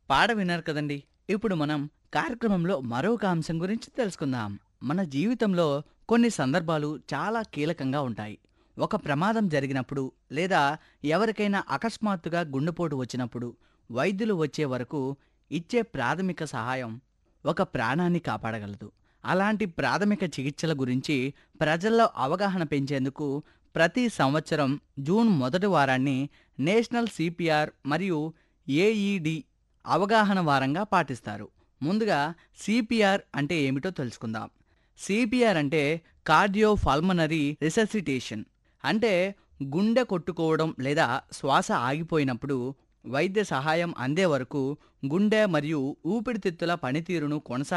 పాట విన్నారు కదండి ఇప్పుడు మనం కార్యక్రమంలో మరొక అంశం గురించి తెలుసుకుందాం మన జీవితంలో కొన్ని సందర్భాలు చాలా కీలకంగా ఉంటాయి ఒక ప్రమాదం జరిగినప్పుడు లేదా ఎవరికైనా అకస్మాత్తుగా గుండెపోటు వచ్చినప్పుడు వైద్యులు వచ్చే వరకు ఇచ్చే ప్రాథమిక సహాయం ఒక ప్రాణాన్ని కాపాడగలదు అలాంటి ప్రాథమిక చికిత్సల గురించి ప్రజల్లో అవగాహన పెంచేందుకు ప్రతి సంవత్సరం జూన్ మొదటి వారాన్ని నేషనల్ సిపిఆర్ మరియు ఏఈడి అవగాహన వారంగా పాటిస్తారు ముందుగా సిపిఆర్ అంటే ఏమిటో తెలుసుకుందాం సిపిఆర్ అంటే కార్డియో పల్మనరీ రిససిటేషన్ అంటే గుండె కొట్టుకోవడం లేదా శ్వాస ఆగిపోయినప్పుడు వైద్య సహాయం అందే వరకు గుండె మరియు ఊపిరితిత్తుల పనితీరును కొనసా